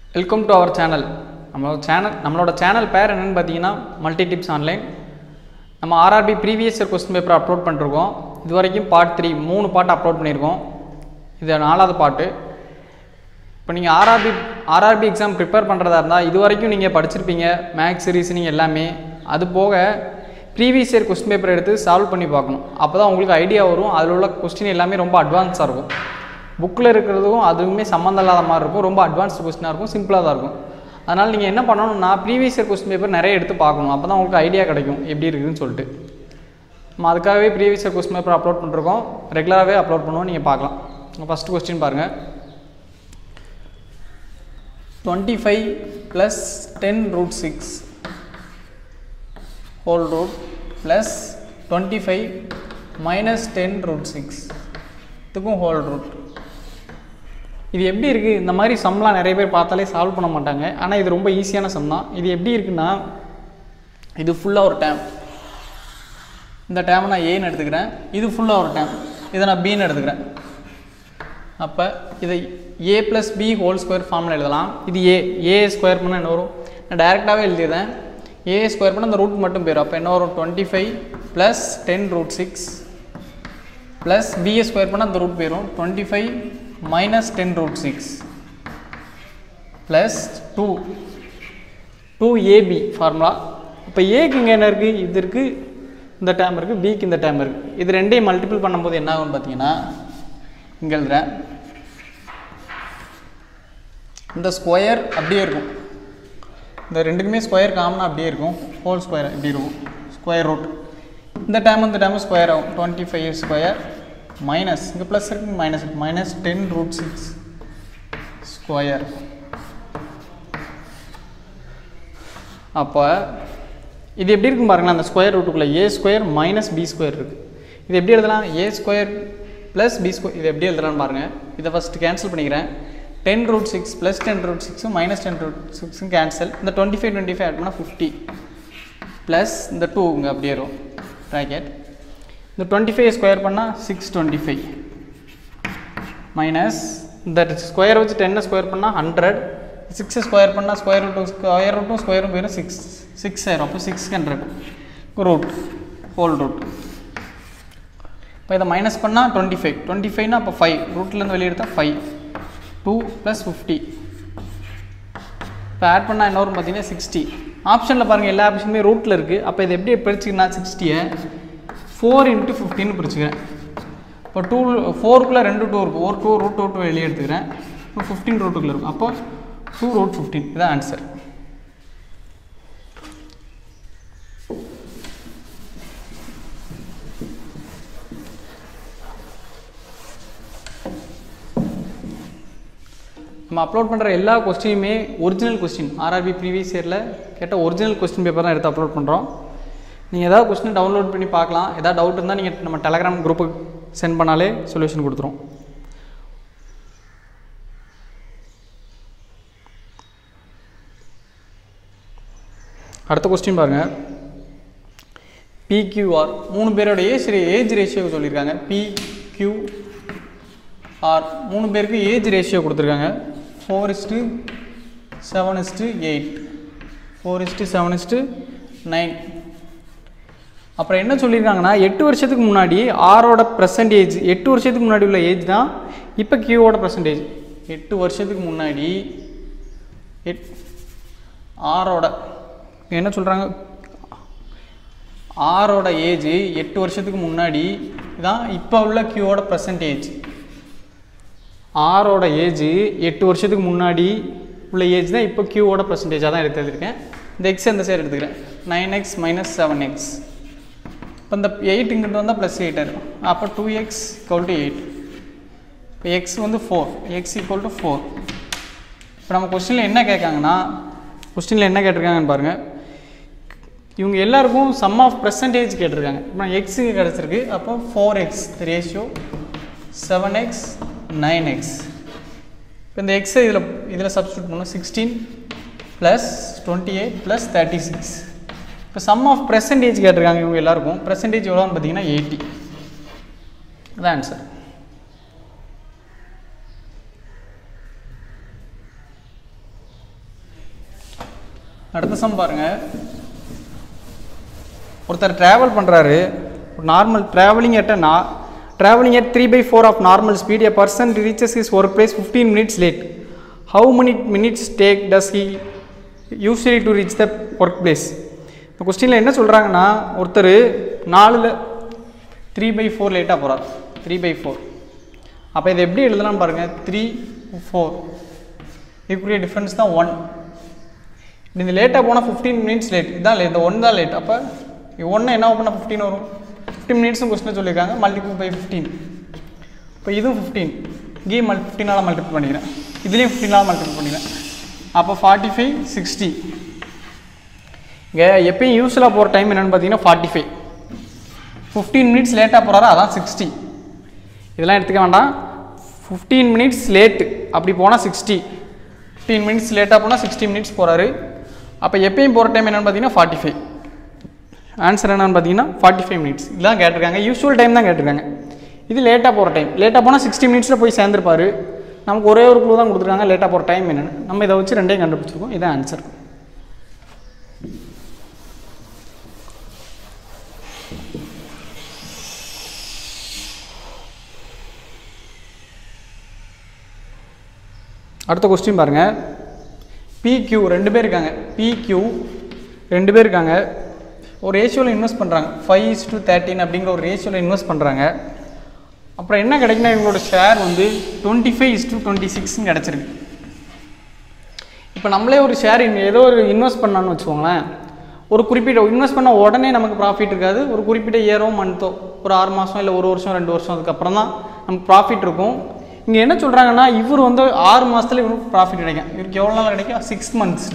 Welcome to our channel நம்மளோட channel நம்மளோட channel பேர் என்னென்னு பார்த்தீங்கன்னா மல்டி டிப்ஸ் ஆன்லைன் நம்ம RRB previous year question paper upload பண்ணிருக்கோம் இது வரைக்கும் பார்ட் த்ரீ மூணு பாட்டு அப்லோட் பண்ணியிருக்கோம் இது நாலாவது பாட்டு இப்போ நீங்கள் ஆர்ஆர்பி ஆர்ஆர்பி எக்ஸாம் ப்ரிப்பேர் பண்ணுறதா இருந்தால் இது வரைக்கும் நீங்கள் படிச்சிருப்பீங்க மேக்ஸ் ரீசனிங் எல்லாமே அது போக ப்ரீவியஸ் இயர் கொஸ்டின் பேப்பர் எடுத்து சால்வ் பண்ணி பார்க்கணும் அப்போ தான் உங்களுக்கு ஐடியா வரும் அதில் உள்ள கொஸ்டின் எல்லாமே ரொம்ப அட்வான்ஸாக இருக்கும் புக்கில் இருக்கிறதுக்கும் அதுவுமே சம்மந்தம் இல்லாத மாதிரி இருக்கும் ரொம்ப அட்வான்ஸ்டு கொஸ்டினாக இருக்கும் சிம்பிளாக தான் இருக்கும் அதனால் நீங்கள் என்ன பண்ணணும்னா ப்ரீவியஸ் இயர் கொஸ்டின் பேப்பர் நிறைய எடுத்து பார்க்கணும் அப்போ தான் உங்களுக்கு ஐடியா கிடைக்கும் எப்படி இருக்குதுன்னு சொல்லிட்டு நம்ம அதுக்காகவே previous year question paper upload பண்ணிருக்கோம் ரெகுலராகவே அப்லோட் பண்ணுவோம் நீங்கள் பார்க்கலாம் ஃபஸ்ட்டு கொஸ்டின் பாருங்கள் twenty five plus ten root six whole root plus twenty five minus ten root six இதுக்கும் ஹோல் ரூட் இது எப்படி இருக்குது இந்த மாதிரி சம்லாம் நிறைய பேர் பார்த்தாலே சால்வ் பண்ண மாட்டாங்க ஆனால் இது ரொம்ப ஈஸியான சம் தான் இது எப்படி இருக்குன்னா இது ஃபுல்லாக ஒரு டேம் இந்த டேமை நான் ஏன்னு எடுத்துக்கிறேன் இது ஃபுல்லாக ஒரு டேம் இதை நான் பின்னு எடுத்துக்கிறேன் அப்போ இதை A plus B whole square ஃபார்மில் எழுதலாம் இது ஏ ஏ ஸ்கொயர் பண்ணால் என்ன வரும் நான் டைரெக்டாகவே எழுதிடுறேன் ஏ ஸ்கொயர் பண்ணால் அந்த ரூட் மட்டும் போயிடும் அப்போ என்ன வரும் twenty five plus ten root six plus BA square பண்ணால் அந்த ரூட் போயிடும் twenty five minus ten root six plus two two AB formula இப்போ ஏக்கு இங்கே என்ன இருக்குது இது இருக்குது இந்த டேம் இருக்குது பிக்கு இந்த டேம் இருக்குது இது ரெண்டையும் மல்டிபிள் பண்ணும்போது என்ன ஆகும்னு பார்த்தீங்கன்னா இங்கே எழுதுறேன் இந்த ஸ்கொயர் அப்படியே இருக்கும் இந்த ரெண்டுக்குமே ஸ்கொயர் காமனாக அப்படியே இருக்கும் ஹோல் ஸ்கொயர் இப்படி இருக்கும் ஸ்கொயர் ரூட் இந்த டைம் இந்த டைம் ஸ்கொயர் ஆகும் டுவெண்ட்டி ஃபைவ் ஸ்கொயர் மைனஸ் இங்கே ப்ளஸ் இருக்கு மைனஸ் இருக்கு minus ten root six square அப்போ இது எப்படி இருக்கும் பாருங்களேன் அந்த ஸ்கொயர் ரூட்டுக்குள்ளே A square minus B square இருக்குது இது எப்படி எழுதலாம் A square plus B square இது எப்படி எழுதலாம்னு பாருங்கள் இதை ஃபஸ்ட்டு கேன்சல் பண்ணிக்கிறேன் ten root six plus ten root சிக்ஸும் மைனஸ் டென் ரூட் சிக்ஸும் கேன்சல் இந்த twenty five twenty five add பண்ணால் ஃபிஃப்டி ப்ளஸ் இந்த டூ இங்கே அப்படியே வரும் ப்ராக்கெட் இந்த டுவெண்ட்டி ஃபைவ் ஸ்கொயர் பண்ணால் சிக்ஸ் டுவெண்ட்டி ஃபைவ் மைனஸ் இந்த ஸ்கொயர் வச்சு டென்னை ஸ்கொயர் பண்ணால் ஹண்ட்ரட் சிக்ஸை ஸ்கொயர் பண்ணால் ஸ்கொயர் ரூட்டும் ஸ்கொயர் ரூட்டும் ஸ்கொயரும் போயிடும் சிக்ஸ் சிக்ஸ் ஆயிரும் அப்போ six hundred root whole root இப்போ இதை மைனஸ் பண்ணால் டுவெண்ட்டி ஃபைவ் டுவெண்ட்டி ஃபைவ்னா அப்போ ஃபைவ் ரூட்லேருந்து வெளியே எடுத்தால் ஃபைவ் டூ ப்ளஸ் ஃபிஃப்டி இப்போ ஆட் பண்ணால் என்ன வரும் பார்த்தீங்கன்னா சிக்ஸ்டி ஆப்ஷனில் பாருங்கள் எல்லா ஆப்ஷனுமே ரூட்டில் இருக்குது அப்போ இது எப்படி பிரிச்சுக்கன்னா சிக்ஸ்டியை ஃபோர் இன்ட்டு ஃபிஃப்டின்னு பிரிச்சுக்கிறேன் இப்போ டூ ஃபோருக்குள்ளே ரெண்டு டூ இருக்கும் ஒரு டூ ரூட் டூ டூ வெளியே எடுத்துக்கிறேன் இப்போ ஃபிஃப்டீன் ரூட்டுக்குள்ளே இருக்கும் அப்போ டூ ரூட் ஃபிஃப்டீன் இதான் ஆன்சர் நம்ம அப்லோட் பண்ணுற எல்லா கொஸ்டினுமே ஒரிஜினல் கொஸ்டின் ஆர்ஆர்பி ப்ரீவியஸ் இயரில் கேட்ட ஒரிஜினல் கொஸ்டின் பேப்பர் தான் எடுத்து அப்லோட் பண்ணுறோம் நீங்கள் ஏதாவது கொஸ்டின் டவுன்லோட் பண்ணி பார்க்கலாம் ஏதாவது டவுட் இருந்தால் நீங்கள் நம்ம டெலகிராம் குரூப்புக்கு சென்ட் பண்ணாலே சொல்யூஷன் கொடுத்துரும் அடுத்த கொஸ்டின் பாருங்கள் பிக்யூஆர் மூணு பேரோட ஏஜ் ஏஜ் ரேஷியோ சொல்லியிருக்காங்க பிக்யூஆர் மூணு பேருக்கு ஏஜ் ரேஷியோ கொடுத்துருக்காங்க four is to seven is to eight four is to seven is to nine அப்புறம் என்ன சொல்லியிருக்காங்கன்னா எட்டு வருஷத்துக்கு முன்னாடி ஆரோட ப்ரெசன்டேஜ் எட்டு வருஷத்துக்கு முன்னாடி உள்ள ஏஜ் தான் இப்போ கியூவோட ப்ரெசன்டேஜ் எட்டு வருஷத்துக்கு முன்னாடி எட் ஆரோட என்ன சொல்கிறாங்க ஆரோட ஏஜ் எட்டு வருஷத்துக்கு முன்னாடி தான் இப்போ உள்ள கியூவோட ப்ரெசன்டேஜ் ஆரோட ஏஜ் எட்டு வருஷத்துக்கு முன்னாடி உள்ள ஏஜ் தான் இப்போ கியூவோட பர்சன்டேஜாக தான் எடுத்து எழுதிருக்கேன் இந்த எக்ஸ் இந்த சைடு எடுத்துக்கிறேன் nine x minus seven x இப்போ இந்த எயிட் இங்கிட்ட வந்தால் ப்ளஸ் எயிட் இருக்கும் அப்போ two x equal to eight இப்போ எக்ஸ் வந்து four x equal to four இப்போ நம்ம கொஸ்டினில் என்ன கேட்காங்கன்னா கொஸ்டினில் என்ன கேட்டிருக்காங்கன்னு பாருங்கள் இவங்க எல்லாருக்கும் சம் ஆஃப் பர்சன்டேஜ் கேட்டிருக்காங்க இப்போ எக்ஸுக்கு கிடச்சிருக்கு அப்போ four x ratio seven x nine x இப்போ இந்த எக்ஸை இதில் இதில் சப்ஸ்டியூட் பண்ணோம் sixteen plus twenty eight plus thirty six இப்போ சம் ஆஃப் பர்சன்டேஜ் கேட்டிருக்காங்க இவங்க எல்லாருக்கும் பர்சன்டேஜ் எவ்வளோன்னு பார்த்தீங்கன்னா எயிட்டி அதான் ஆன்சர் அடுத்த சம் பாருங்க ஒருத்தர் ட்ராவல் பண்ணுறாரு நார்மல் ட்ராவலிங் அட் நா travelling at three by four of normal speed a person reaches his work place fifteen minutes late how many minutes take does he usually to reach the work place இந்த கொஸ்டினில் என்ன சொல்கிறாங்கன்னா ஒருத்தர் நாலில் three by four லேட்டாக போகிறார் three by four அப்போ இதை எப்படி எழுதலாம் பாருங்கள் த்ரீ ஃபோர் இதுக்குரிய டிஃப்ரென்ஸ் தான் ஒன் இந்த லேட்டாக போனால் ஃபிஃப்டீன் மினிட்ஸ் லேட் இதான் லேட் இந்த ஒன் தான் லேட் அப்போ ஒன்று என்ன பண்ணால் ஃபிஃப்டீன் வரும் ஃபிஃப்டீன் மினிட்ஸும் கொஸ்டின் சொல்லியிருக்காங்க மல்டிபிள் பை ஃபிஃப்டீன் இப்போ இதுவும் ஃபிஃப்டீன் இங்கேயும் மல் ஃபிஃப்டீனால் மல்டிபிள் பண்ணிக்கிறேன் இதுலேயும் ஃபிஃப்டீனால் மல்டிபிள் பண்ணிக்கிறேன் அப்போ ஃபார்ட்டி ஃபைவ் சிக்ஸ்டி இங்கே எப்பயும் யூஸ்வலாக போகிற டைம் என்னென்னு பார்த்தீங்கன்னா ஃபார்ட்டி ஃபைவ் ஃபிஃப்டீன் மினிட்ஸ் லேட்டாக போகிறாரோ அதான் சிக்ஸ்டி இதெல்லாம் எடுத்துக்க வேண்டாம் ஃபிஃப்டீன் மினிட்ஸ் லேட்டு அப்படி போனால் சிக்ஸ்டி ஃபிஃப்டீன் மினிட்ஸ் லேட்டாக போனால் சிக்ஸ்டி மினிட்ஸ் போகிறாரு அப்போ எப்பயும் போகிற டைம் என்னென்னு பார்த்தீங்கன்னா ஃபார்ட்டி ஃபைவ் ஆன்சர் என்னன்னு பார்த்தீங்கன்னா ஃபார்ட்டி ஃபைவ் மினிட்ஸ் இதெல்லாம் கேட்டிருக்காங்க யூஸ்வல் டைம் தான் கேட்டிருக்காங்க இது லேட்டாக போகிற டைம் லேட்டாக போனால் சிக்ஸ்டி மினிட்ஸில் போய் சேர்ந்துருப்பாரு நமக்கு ஒரே ஒரு க்ளூ தான் கொடுத்துருக்காங்க லேட்டாக போகிற டைம் என்னென்னு நம்ம இதை வச்சு ரெண்டையும் கண்டுபிடிச்சிருக்கோம் இதான் ஆன்சர் அடுத்த கொஸ்டின் பாருங்கள் பிக்யூ ரெண்டு பேர் இருக்காங்க பிக்யூ ரெண்டு பேர் இருக்காங்க ஒரு ரேஷியோவில் இன்வெஸ்ட் பண்ணுறாங்க ஃபைவ் இஸ் டு தேர்ட்டின் அப்படிங்கிற ஒரு ரேஷியோவில் இன்வெஸ்ட் பண்ணுறாங்க அப்புறம் என்ன கிடைக்குன்னா இவங்களோட ஷேர் வந்து twenty five is to twenty சிக்ஸ்னு கிடச்சிருக்கு இப்போ நம்மளே ஒரு ஷேர் ஏதோ ஒரு இன்வெஸ்ட் பண்ணான்னு வச்சுக்கோங்களேன் ஒரு குறிப்பிட்ட இன்வெஸ்ட் பண்ண உடனே நமக்கு ப்ராஃபிட் இருக்காது ஒரு குறிப்பிட்ட இயரோ மந்த்தோ ஒரு ஆறு மாதம் இல்லை ஒரு வருஷம் ரெண்டு வருஷம் அதுக்கப்புறம் தான் நமக்கு ப்ராஃபிட் இருக்கும் இங்கே என்ன சொல்கிறாங்கன்னா இவர் வந்து ஆறு மாதத்துல இவருக்கு ப்ராஃபிட் கிடைக்கும் இவருக்கு எவ்வளோ நாள் கிடைக்கும் சிக்ஸ் மந்த்ஸ்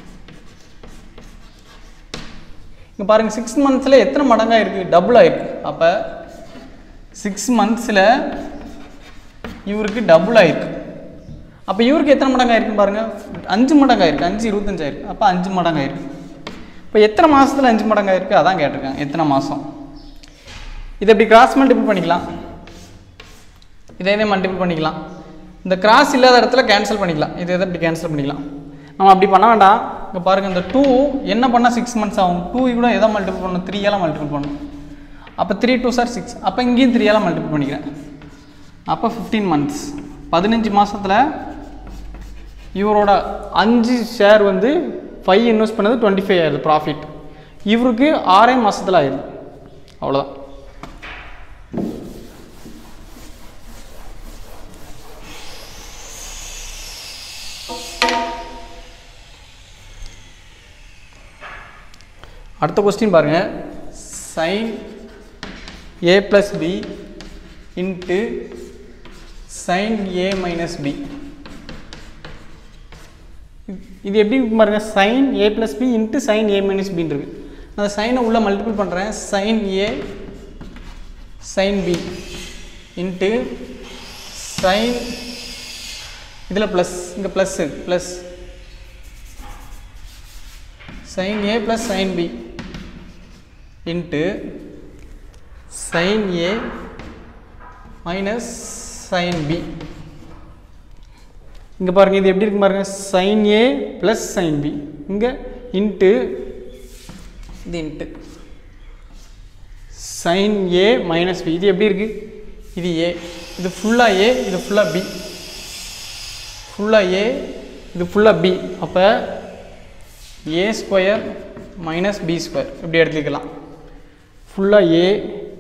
இங்கே பாருங்கள் சிக்ஸ் மந்த்ஸில் எத்தனை மடங்காக இருக்குது டபுள் ஆயிருக்கு அப்போ சிக்ஸ் மந்த்ஸில் இவருக்கு டபுள் ஆயிருக்கு அப்போ இவருக்கு எத்தனை மடங்கு ஆயிருக்குன்னு பாருங்கள் அஞ்சு மடங்கு ஆயிருக்கு அஞ்சு இருபத்தஞ்சாயிருக்கு அப்போ அஞ்சு மடங்கு ஆயிருக்கு இப்போ எத்தனை மாதத்தில் அஞ்சு மடங்கு ஆயிருக்கு அதான் கேட்டிருக்காங்க எத்தனை மாதம் இதை இப்படி கிராஸ் மல்டிபிள் பண்ணிக்கலாம் இதை இதே மல்டிபிள் பண்ணிக்கலாம் இந்த கிராஸ் இல்லாத இடத்துல கேன்சல் பண்ணிக்கலாம் இதை இதை இப்படி கேன்சல் பண்ணிக்கலாம் நம்ம அப்படி பண்ண வேண்டாம் இங்கே பாருங்கள் இந்த டூ என்ன பண்ணால் சிக்ஸ் மந்த்ஸ் ஆகும் டூ கூட எதை மல்டிபிள் பண்ணணும் த்ரீயால் மல்டிபிள் பண்ணணும் அப்போ த்ரீ டூ சார் சிக்ஸ் அப்போ இங்கேயும் த்ரீயால் மல்டிபிள் பண்ணிக்கிறேன் அப்போ ஃபிஃப்டீன் மந்த்ஸ் பதினஞ்சு மாதத்தில் இவரோட அஞ்சு ஷேர் வந்து ஃபைவ் இன்வெஸ்ட் பண்ணது டுவெண்ட்டி ஃபைவ் ஆயிடுது ப்ராஃபிட் இவருக்கு ஆறே மாதத்தில் ஆயிடுது அவ்வளோதான் அடுத்த கொஸ்டின் பாருங்கள் sine A plus B into sine A minus B இது எப்படி இருக்கு பாருங்க sine A plus B into sine A minus பின்னு இருக்கு நான் அந்த சைனை உள்ளே மல்டிபிள் பண்ணுறேன் sine A sine B into sine இதில் ப்ளஸ் இங்கே plus plus sine A plus sine B into sine A minus sine B இங்கே பாருங்கள் இது எப்படி இருக்கு பாருங்கள் sine A plus sine B இங்கே இன்ட்டு இது into sine A minus B இது எப்படி இருக்குது இது ஏ இது ஃபுல்லாக ஏ இது ஃபுல்லாக பி ஃபுல்லாக ஏ இது ஃபுல்லாக பி அப்போ A square minus B square இப்படி எடுத்துக்கலாம் ஃபுல்லாக ஏ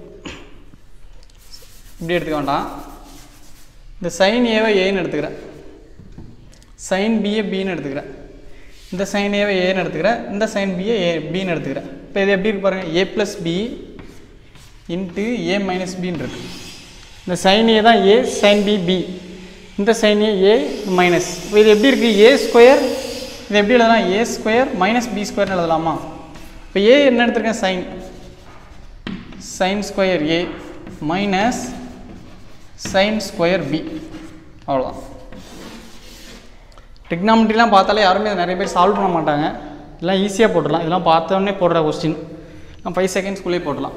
இப்படி எடுத்துக்க வேண்டாம் இந்த சைன் ஏவை ஏன்னு எடுத்துக்கிறேன் சைன் பிஏ பின்னு எடுத்துக்கிறேன் இந்த சைன் ஏவை ஏன்னு எடுத்துக்கிறேன் இந்த சைன் பிஏ ஏ பின்னு எடுத்துக்கிறேன் இப்போ இது எப்படி இருக்கு பாருங்கள் A plus B into A minus பின்னு இருக்கு இந்த சைன் ஏ தான் ஏ சைன் பி பி இந்த சைன் ஏ ஏ மைனஸ் இப்போ இது எப்படி இருக்குது ஏ ஸ்கொயர் இது எப்படி எழுதலாம் ஏ ஸ்கொயர் மைனஸ் பி ஸ்கொயர்னு எழுதலாமா இப்போ ஏ என்ன எடுத்திருக்கேன் sine sine square A minus sine square B அவ்வளோதான் டெக்னாமெட்ரிலாம் பார்த்தாலே யாருமே இதை நிறைய பேர் சால்வ் பண்ண மாட்டாங்க இதெல்லாம் ஈஸியாக போட்டுடலாம் இதெல்லாம் பார்த்தோன்னே போடுற கொஸ்டின் நான் ஃபைவ் செகண்ட்ஸ்குள்ளேயே போடலாம்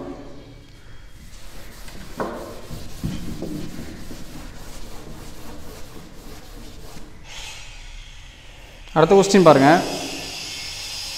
அடுத்த கொஸ்டின் பாருங்கள்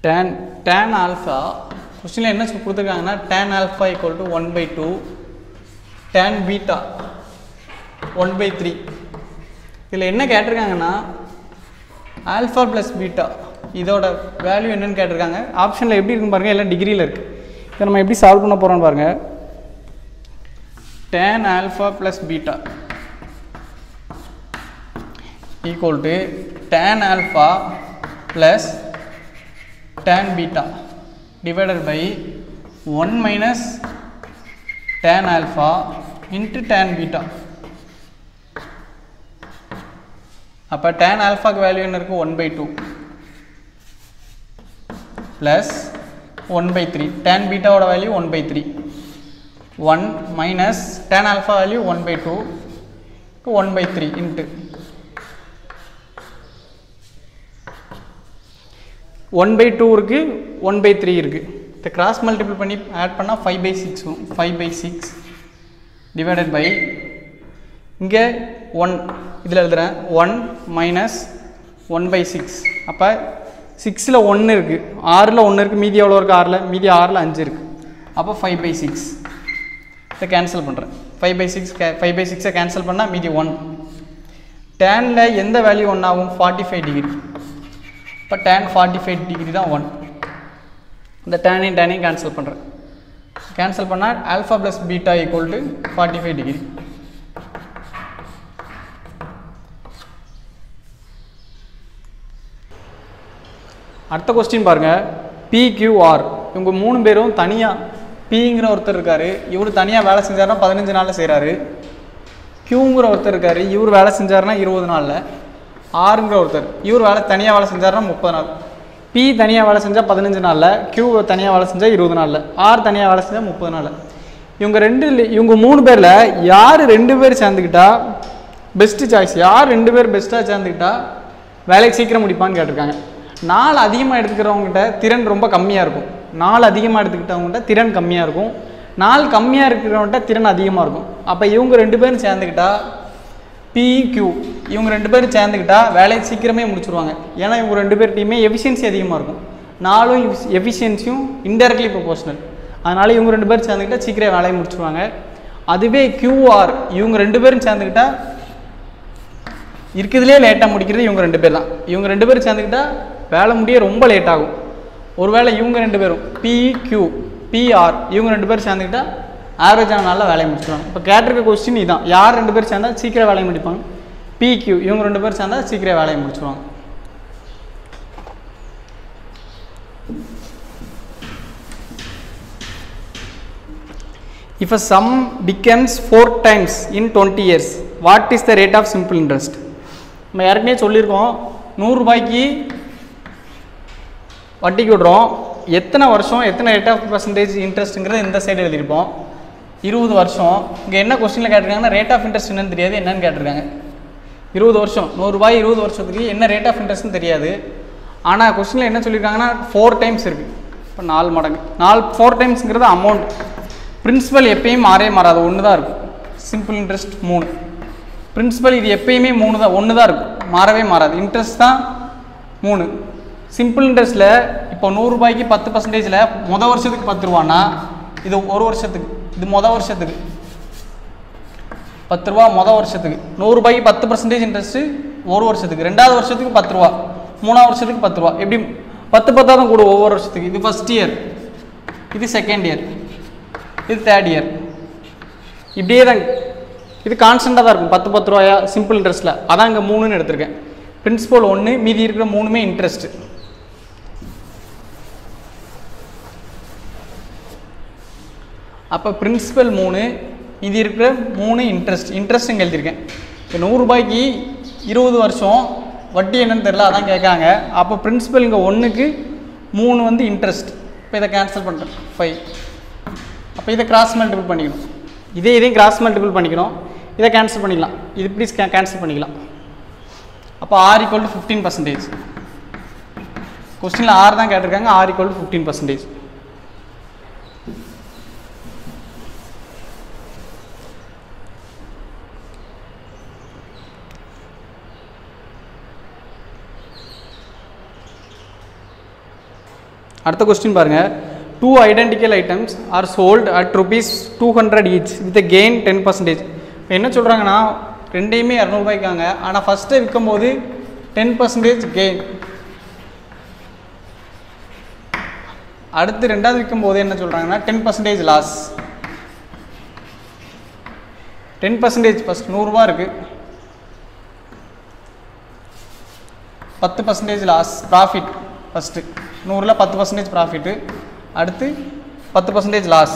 tan tan ஆல்ஃபா கொஸ்டினில் என்ன சொல் கொடுத்துருக்காங்கன்னா tan alpha equal to one by two tan beta one by three இதில் என்ன கேட்டிருக்காங்கன்னா ஆல்ஃபா ப்ளஸ் பீட்டா இதோட வேல்யூ என்னன்னு கேட்டிருக்காங்க ஆப்ஷனில் எப்படி இருக்குன்னு பாருங்கள் எல்லாம் டிகிரியில் இருக்குது இதை நம்ம எப்படி சால்வ் பண்ண போகிறோம்னு பாருங்கள் tan alpha plus beta equal to tan alpha plus tan beta divided by 1 minus tan alpha into tan beta அப்போ tan ஆல்ஃபாக்கு வேல்யூ என்ன இருக்குது one by two plus one by three tan பீட்டாவோட value one by three one minus tan alpha value one by two one by three into one by two இருக்குது one by three இருக்குது இதை cross multiple பண்ணி add பண்ணால் five by six வரும் five by six divided by இங்கே one இதில் எழுதுகிறேன் one minus one by six அப்போ சிக்ஸில் ஒன்று இருக்குது ஆறில் ஒன்று இருக்குது மீதி எவ்வளோ இருக்குது ஆறில் மீதி ஆறில் அஞ்சு இருக்குது அப்போ ஃபைவ் பை சிக்ஸ் இதை கேன்சல் பண்ணுறேன் ஃபைவ் பை சிக்ஸ் கே ஃபைவ் பை சிக்ஸை கேன்சல் பண்ணால் மீதி ஒன் டேனில் எந்த வேல்யூ ஒன் ஆகும் ஃபார்ட்டி ஃபைவ் டிகிரி இப்போ டேன் ஃபார்ட்டி ஃபைவ் டிகிரி தான் ஒன் இந்த டேனையும் டேனையும் கேன்சல் பண்ணுறேன் கேன்சல் பண்ணால் alpha plus beta equal to forty five degree அடுத்த கொஸ்டின் பாருங்கள் பிக்யூஆர் இவங்க மூணு பேரும் தனியாக பிங்கிற ஒருத்தர் இருக்கார் இவர் தனியாக வேலை செஞ்சாருன்னா பதினஞ்சு நாளில் செய்கிறாரு கியூங்கிற ஒருத்தர் இருக்கார் இவர் வேலை செஞ்சாருன்னா இருபது நாளில் ஆறுங்கிற ஒருத்தர் இவர் வேலை தனியாக வேலை செஞ்சாருன்னா முப்பது நாள் பி தனியாக வேலை செஞ்சால் பதினஞ்சு நாளில் கியூ தனியாக வேலை செஞ்சால் இருபது நாளில் ஆர் தனியாக வேலை செஞ்சால் முப்பது நாளில் இவங்க ரெண்டு இவங்க மூணு பேரில் யார் ரெண்டு பேர் சேர்ந்துக்கிட்டா பெஸ்ட்டு சாய்ஸ் யார் ரெண்டு பேர் பெஸ்ட்டாக சேர்ந்துக்கிட்டா வேலைக்கு சீக்கிரம் முடிப்பான்னு கேட்டிருக்காங்க நாள் அதிகமாக எடுத்துக்கிறவங்ககிட்ட திறன் ரொம்ப கம்மியாக இருக்கும் நாள் அதிகமாக எடுத்துக்கிட்டவங்ககிட்ட திறன் கம்மியாக இருக்கும் நாள் கம்மியாக இருக்கிறவங்ககிட்ட திறன் அதிகமாக இருக்கும் அப்போ இவங்க ரெண்டு பேரும் சேர்ந்துக்கிட்டா பிக்யூ இவங்க ரெண்டு பேரும் சேர்ந்துக்கிட்டா வேலையை சீக்கிரமே முடிச்சிருவாங்க ஏன்னா இவங்க ரெண்டு பேர்ட்டையுமே எஃபிஷியன்சி அதிகமாக இருக்கும் நாலும் எஃபிஷியன்சியும் இன்டெரக்ட்லி ப்ரொபோஷனல் அதனால் இவங்க ரெண்டு பேரும் சேர்ந்துக்கிட்டா சீக்கிரம் வேலையை முடிச்சிருவாங்க அதுவே கியூஆர் இவங்க ரெண்டு பேரும் சேர்ந்துக்கிட்டா இருக்கிறதுலே லேட்டாக முடிக்கிறது இவங்க ரெண்டு பேர் தான் இவங்க ரெண்டு பேரும் சேர்ந்துக்கிட்டா வேலை முடிய ரொம்ப லேட் ஆகும் ஒருவேளை இவங்க ரெண்டு பேரும் பிக்யூ பிஆர் இவங்க ரெண்டு பேரும் சேர்ந்துக்கிட்டா ஆவரேஜான நாளில் வேலையை முடிச்சிடுவாங்க இப்போ கேட்டிருக்க கொஸ்டின் இதான் யார் ரெண்டு பேர் சேர்ந்தா சீக்கிரம் வேலையை முடிப்பாங்க பிக்யூ இவங்க ரெண்டு பேர் சேர்ந்தா சீக்கிரம் வேலையை முடிச்சிடுவாங்க If a sum becomes four times in 20 years, what is the rate of simple interest? நம்ம ஏற்கனவே சொல்லியிருக்கோம் நூறுரூபாய்க்கு வட்டிக்கு விடுறோம் எத்தனை வருஷம் எத்தனை ரேட் ஆஃப் பர்சன்டேஜ் இன்ட்ரெஸ்ட்டுங்கிறத இந்த சைடு எழுதியிருப்போம் இருபது வருஷம் இங்கே என்ன கொஸ்டினில் கேட்டிருக்காங்கன்னா ரேட் ஆஃப் இன்ட்ரெஸ்ட் என்னன்னு தெரியாது என்னன்னு கேட்டிருக்காங்க இருபது வருஷம் நூறுரூபாய் இருபது வருஷத்துக்கு என்ன ரேட் ஆஃப் இன்ட்ரெஸ்ட்னு தெரியாது ஆனால் கொஸ்டினில் என்ன சொல்லியிருக்காங்கன்னா ஃபோர் டைம்ஸ் இருக்குது இப்போ நாலு மடங்கு நாலு ஃபோர் டைம்ஸுங்கிறது அமௌண்ட் பிரின்சிபல் எப்பயும் மாறே மாறாது ஒன்று தான் இருக்கும் சிம்பிள் இன்ட்ரெஸ்ட் மூணு பிரின்சிபல் இது எப்பயுமே மூணு தான் ஒன்று தான் இருக்கும் மாறவே மாறாது இன்ட்ரெஸ்ட் தான் மூணு சிம்பிள் இன்ட்ரெஸ்ட்டில் இப்போ நூறுரூபாய்க்கு பத்து பர்சன்டேஜில் மொதல் வருஷத்துக்கு பத்து ரூபான்னா இது ஒரு வருஷத்துக்கு இது மொதல் வருஷத்துக்கு பத்து ரூபா மொதல் வருஷத்துக்கு நூறுரூபாய்க்கு பத்து பர்சன்டேஜ் இன்ட்ரெஸ்ட்டு ஒரு வருஷத்துக்கு ரெண்டாவது வருஷத்துக்கு பத்து ரூபா மூணாவது வருஷத்துக்கு பத்து ரூபா எப்படி பத்து பத்தாக தான் கூடும் ஒவ்வொரு வருஷத்துக்கு இது ஃபஸ்ட் இயர் இது செகண்ட் இயர் இது தேர்ட் இயர் இப்படியே தான் இது கான்ஸ்டண்ட்டாக தான் இருக்கும் பத்து பத்து ரூபாயா சிம்பிள் இன்ட்ரெஸ்ட்டில் அதான் இங்கே மூணுன்னு எடுத்திருக்கேன் பிரின்சிபல் ஒன்று மீதி இருக்கிற மூணுமே இன்ட்ரெஸ்ட்டு அப்போ பிரின்சிபல் மூணு இது இருக்கிற மூணு இன்ட்ரெஸ்ட் இன்ட்ரெஸ்ட் இங்கே எழுதியிருக்கேன் இப்போ நூறுரூபாய்க்கு இருபது வருஷம் வட்டி என்னன்னு தெரில அதான் கேட்காங்க அப்போ பிரின்சிபல் இங்கே ஒன்றுக்கு மூணு வந்து இன்ட்ரெஸ்ட் இப்போ இதை கேன்சல் பண்ணுறேன் ஃபைவ் அப்போ இதை கிராஸ் மல்டிபிள் பண்ணிக்கணும் இதே இதையும் கிராஸ் மல்டிபிள் பண்ணிக்கணும் இதை கேன்சல் பண்ணிக்கலாம் இது இப்படி கேன்சல் பண்ணிக்கலாம் அப்போ R equal to fifteen percentage கொஸ்டினில் ஆறு தான் கேட்டிருக்காங்க R equal to fifteen percentage அடுத்த கொஸ்டின் பாருங்கள் two identical items are sold at rupees two hundred each with gain ten percentage இப்போ என்ன சொல்கிறாங்கன்னா ரெண்டையுமே இரநூறுபாய்க்காங்க ஆனால் ஃபஸ்ட்டு விற்கும்போது டென் பர்சன்டேஜ் கெயின் அடுத்து ரெண்டாவது விற்கும்போது என்ன சொல்கிறாங்கன்னா ten percentage loss ten percentage first நூறுரூவா இருக்குது பத்து பர்சன்டேஜ் லாஸ் ப்ராஃபிட் ஃபஸ்ட்டு நூறில் பத்து பர்சன்டேஜ் ப்ராஃபிட்டு அடுத்து பத்து பர்சன்டேஜ் லாஸ்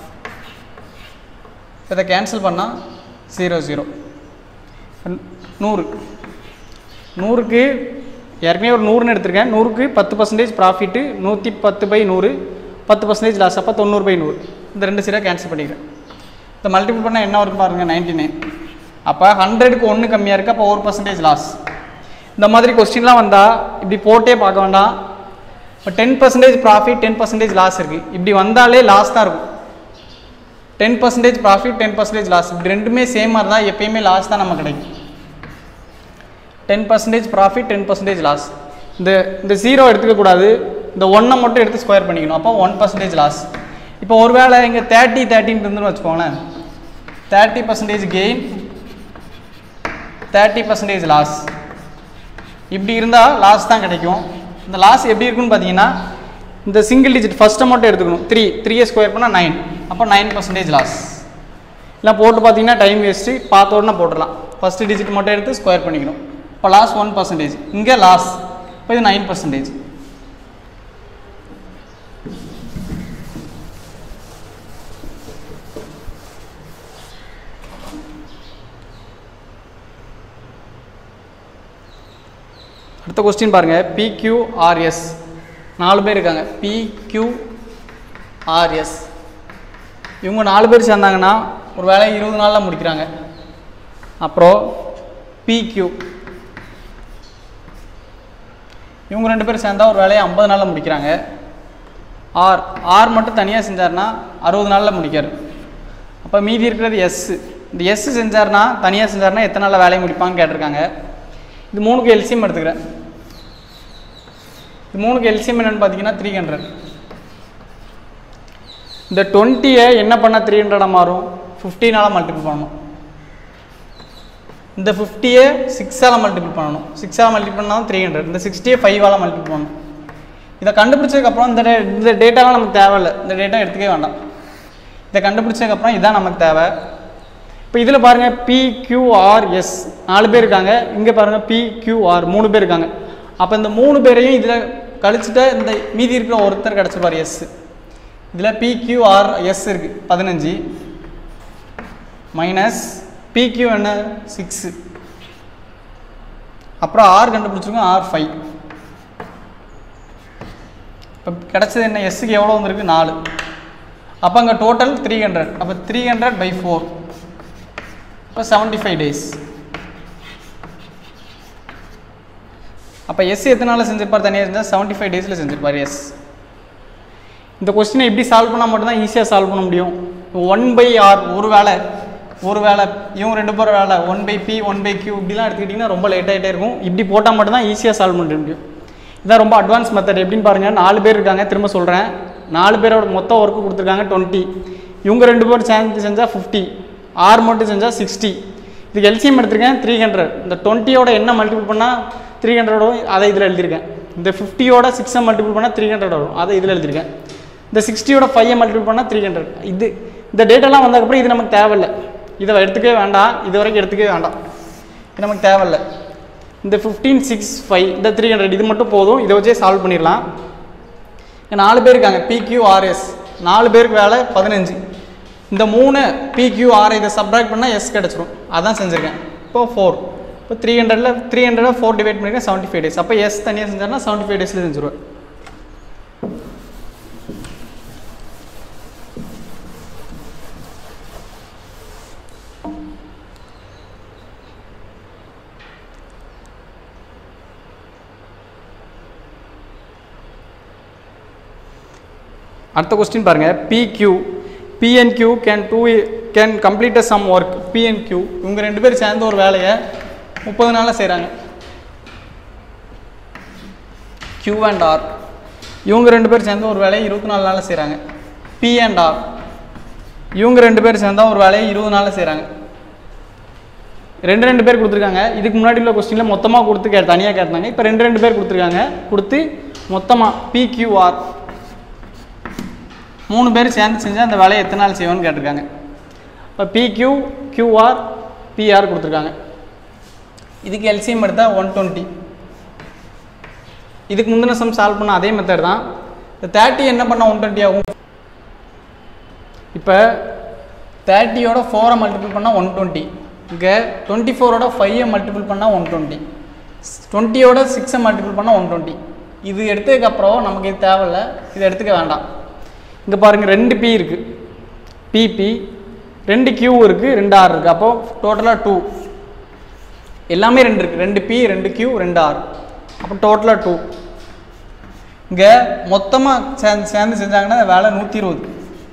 இதை கேன்சல் பண்ணால் ஜீரோ ஜீரோ நூறு நூறுக்கு ஏற்கனவே ஒரு நூறுன்னு எடுத்திருக்கேன் நூறுக்கு பத்து பர்சன்டேஜ் ப்ராஃபிட்டு நூற்றி பத்து பை நூறு பத்து பர்சன்டேஜ் லாஸ் அப்போ தொண்ணூறு பை நூறு இந்த ரெண்டு சீராக கேன்சல் பண்ணிக்கிறேன் இந்த மல்டிபிள் பண்ணால் என்ன வரும் பாருங்கள் நைன்டி நைன் அப்போ ஹண்ட்ரடுக்கு ஒன்று கம்மியாக இருக்குது அப்போ ஒரு பர்சன்டேஜ் லாஸ் இந்த மாதிரி கொஸ்டின்லாம் வந்தால் இப்படி போட்டே பார்க்க வேண்டாம் இப்போ ten percentage profit ten percentage loss இருக்குது இப்படி வந்தாலே லாஸ் தான் இருக்கும் ten percentage profit ten percentage loss இப்படி ரெண்டுமே சேமாக இருந்தால் எப்பயுமே லாஸ் தான் நமக்கு கிடைக்கும் ten percentage profit ten percentage loss இந்த இந்த ஜீரோ எடுத்துக்கக்கூடாது இந்த ஒன்றை மட்டும் எடுத்து ஸ்கொயர் பண்ணிக்கணும் அப்போ ஒன் பர்சன்டேஜ் லாஸ் இப்போ ஒருவேளை இங்கே தேர்ட்டி தேர்ட்டின்னு இருந்துன்னு வச்சுக்கோங்களேன் thirty percentage gain thirty percentage loss இப்படி இருந்தால் லாஸ் தான் கிடைக்கும் இந்த லாஸ் எப்படி இருக்குன்னு பார்த்தீங்கன்னா இந்த சிங்கிள் டிஜிட் ஃபஸ்ட்டை மட்டும் எடுத்துக்கணும் த்ரீ த்ரீயை ஸ்கொயர் பண்ணால் நைன் அப்போ நைன் பர்சன்டேஜ் லாஸ் இல்லை போட்டு பார்த்தீங்கன்னா டைம் வேஸ்ட்டு பார்த்த உடனே போட்டுடலாம் ஃபஸ்ட்டு டிஜிட் மட்டும் எடுத்து ஸ்கொயர் பண்ணிக்கணும் இப்போ லாஸ் ஒன் பர்சன்டேஜ் இங்கே லாஸ் இப்போ இது நைன் பர்சன்டேஜ் அடுத்த கொஸ்டின் பாருங்கள் பிக்யூஆர்எஸ் நாலு பேர் இருக்காங்க பிக்யூஆர்எஸ் இவங்க நாலு பேர் சேர்ந்தாங்கன்னா ஒரு வேலையை இருபது நாளில் முடிக்கிறாங்க அப்புறம் பிக்யூ இவங்க ரெண்டு பேரும் சேர்ந்தா ஒரு வேலையை ஐம்பது நாளில் முடிக்கிறாங்க ஆர் ஆர் மட்டும் தனியாக செஞ்சார்னா அறுபது நாளில் முடிக்காரு அப்போ மீதி இருக்கிறது எஸ் இந்த எஸ் செஞ்சார்னா தனியாக செஞ்சார்னா எத்தனை நாளில் வேலையை முடிப்பான்னு கேட்டிருக்காங்க இது மூணுக்கு எல்சிஎம் எடுத்துக்கிறேன் இது மூணுக்கு எல்சிஎம் என்னன்னு பார்த்தீங்கன்னா த்ரீ ஹண்ட்ரட் இந்த டுவெண்ட்டியை என்ன பண்ணால் த்ரீ ஹண்ட்ரடாக மாறும் ஃபிஃப்டீனால் மல்டிபிள் பண்ணணும் இந்த ஃபிஃப்டியை சிக்ஸால் மல்டிபிள் பண்ணணும் சிக்ஸால் மல்டிபிள் பண்ணால் த்ரீ ஹண்ட்ரட் இந்த சிக்ஸ்டியை ஃபைவால் மல்டிபிள் பண்ணணும் இதை கண்டுபிடிச்சதுக்கப்புறம் இந்த டே இந்த டேட்டாலாம் நமக்கு தேவையில்லை இந்த டேட்டா எடுத்துக்கவே வேண்டாம் இதை கண்டுபிடிச்சதுக்கப்புறம் இதான் நமக்கு தேவை இப்போ இதில் பாருங்கள் பிக்யூஆர்எஸ் நாலு பேர் இருக்காங்க இங்கே பாருங்கள் பிக்யூஆர் மூணு பேர் இருக்காங்க அப்போ இந்த மூணு பேரையும் இதில் கழிச்சுட்டா இந்த மீதி இருக்கிற ஒருத்தர் கிடச்சிருப்பார் எஸ் இதில் பிக்யூஆர் எஸ் இருக்குது பதினஞ்சு மைனஸ் பிக்யூ என்ன சிக்ஸு அப்புறம் ஆர் கண்டுபிடிச்சிருக்கோம் ஆர் ஃபைவ் இப்போ கிடச்சது என்ன எஸ்ஸுக்கு எவ்வளோ வந்திருக்கு நாலு அப்போ அங்கே டோட்டல் த்ரீ ஹண்ட்ரட் அப்போ த்ரீ ஹண்ட்ரட் பை ஃபோர் இப்போ செவன்ட்டி ஃபைவ் டேஸ் அப்போ எஸ் எத்தனை நாளில் செஞ்சிருப்பார் தனியாக செஞ்சால் செவன்ட்டி ஃபைவ் டேஸில் செஞ்சிருப்பார் எஸ் இந்த கொஸ்டினை எப்படி சால்வ் பண்ணால் மட்டும்தான் ஈஸியாக சால்வ் பண்ண முடியும் ஒன் பை ஆர் ஒரு வேலை ஒரு வேலை இவங்க ரெண்டு பேரும் வேலை one by P one by Q இப்படிலாம் எடுத்துக்கிட்டிங்கன்னா ரொம்ப லேட் ஆகிட்டே இருக்கும் இப்படி போட்டால் மட்டும்தான் ஈஸியாக சால்வ் பண்ண முடியும் இதான் ரொம்ப அட்வான்ஸ் மெத்தட் எப்படின்னு பாருங்கள் நாலு பேர் இருக்காங்க திரும்ப சொல்கிறேன் நாலு பேரோட மொத்த ஒர்க்கு கொடுத்துருக்காங்க டுவெண்ட்டி இவங்க ரெண்டு பேரும் சேர்ந்து செஞ்சால் ஃபிஃப்டி ஆர் மட்டும் செஞ்சால் சிக்ஸ்டி இதுக்கு எல்சிஎம் எடுத்திருக்கேன் த்ரீ ஹண்ட்ரட் இந்த டுவெண்ட்டியோட என்ன மல்டிபிள் பண்ணால் த்ரீ ஹண்ட்ரட் வரும் அதை இதில் எழுதியிருக்கேன் இந்த ஃபிஃப்டியோட சிக்ஸை மல்டிபிள் பண்ணால் த்ரீ ஹண்ட்ரட் வரும் அதை இதில் எழுதியிருக்கேன் இந்த சிக்ஸ்டியோட ஃபைவை மல்டிபிள் பண்ணால் த்ரீ ஹண்ட்ரட் இது இந்த டேட்டாலாம் வந்ததுக்கப்புறம் இது நமக்கு தேவையில்லை இதை எடுத்துக்கவே வேண்டாம் இது வரைக்கும் எடுத்துக்கவே வேண்டாம் இது நமக்கு தேவையில்லை இந்த ஃபிஃப்டீன் சிக்ஸ் ஃபைவ் இந்த த்ரீ ஹண்ட்ரட் இது மட்டும் போதும் இதை வச்சே சால்வ் பண்ணிடலாம் இங்க நாலு பேர் இருக்காங்க பிக்யூஆர்எஸ் நாலு பேருக்கு வேலை பதினஞ்சு இந்த மூணு பிக்யூஆர் இதை சப்ராக்ட் பண்ணால் எஸ் கிடச்சிரும் அதான் செஞ்சுருக்கேன் இப்போ ஃபோர் இப்போ த்ரீ ஹண்ட்ரடில் த்ரீ ஹண்ட்ரட் ஃபோர் டிவைட் பண்ணியிருக்கேன் செவன்ட்டி ஃபைவ் டேஸ் அப்போ எஸ் தனியாக செஞ்சார்னா செவன்ட்டி ஃபைவ் டேஸில் செஞ்சுருவேன் அடுத்த கொஸ்டின் பாருங்கள் PQ P and Q can do can complete a some work P and Q இவங்க ரெண்டு பேரும் சேர்ந்து ஒரு வேலையை முப்பது நாளில் செய்கிறாங்க கியூ அண்ட் ஆர் இவங்க ரெண்டு பேர் சேர்ந்து ஒரு வேலையை இருபத்தி நாலு நாளில் செய்கிறாங்க பி அண்ட் ஆர் இவங்க ரெண்டு பேர் சேர்ந்தா ஒரு வேலையை இருபது நாளில் செய்கிறாங்க ரெண்டு ரெண்டு பேர் கொடுத்துருக்காங்க இதுக்கு முன்னாடி உள்ள கொஸ்டினில் மொத்தமாக கொடுத்து கே தனியாக கேட்டாங்க இப்போ ரெண்டு ரெண்டு பேர் கொடுத்துருக்காங்க கொடுத்து மொத்தமாக பிக்யூஆர் மூணு பேர் சேர்ந்து செஞ்சால் அந்த வேலையை எத்தனை நாள் செய்வோன்னு கேட்டிருக்காங்க இப்போ பிக்யூ கியூஆர் பிஆர் கொடுத்துருக்காங்க இதுக்கு எல்சிஎம் எடுத்தால் ஒன் டுவெண்ட்டி இதுக்கு முந்தின சம் சால்வ் பண்ண அதே மெத்தட் தான் இந்த தேர்ட்டி என்ன பண்ணால் ஒன் டுவெண்ட்டி ஆகும் இப்போ தேர்ட்டியோட ஃபோரை மல்டிபிள் பண்ணால் ஒன் டுவெண்ட்டி இங்கே டுவெண்ட்டி ஃபோரோட ஃபைவை மல்டிபிள் பண்ணால் ஒன் டுவெண்ட்டி டுவெண்ட்டியோட சிக்ஸை மல்டிபிள் பண்ணால் ஒன் டுவெண்ட்டி இது எடுத்ததுக்கப்புறம் நமக்கு இது தேவையில்ல இது எடுத்துக்க வேண்டாம் இங்கே பாருங்கள் ரெண்டு பி இருக்குது பிபி ரெண்டு கியூ இருக்குது ரெண்டு ஆர் இருக்குது அப்போ டோட்டலாக டூ எல்லாமே ரெண்டு இருக்குது ரெண்டு பி ரெண்டு கியூ ரெண்டு ஆர் அப்போ டோட்டலாக டூ இங்கே மொத்தமாக சேர்ந்து சேர்ந்து செஞ்சாங்கன்னா இந்த வேலை நூற்றி இருபது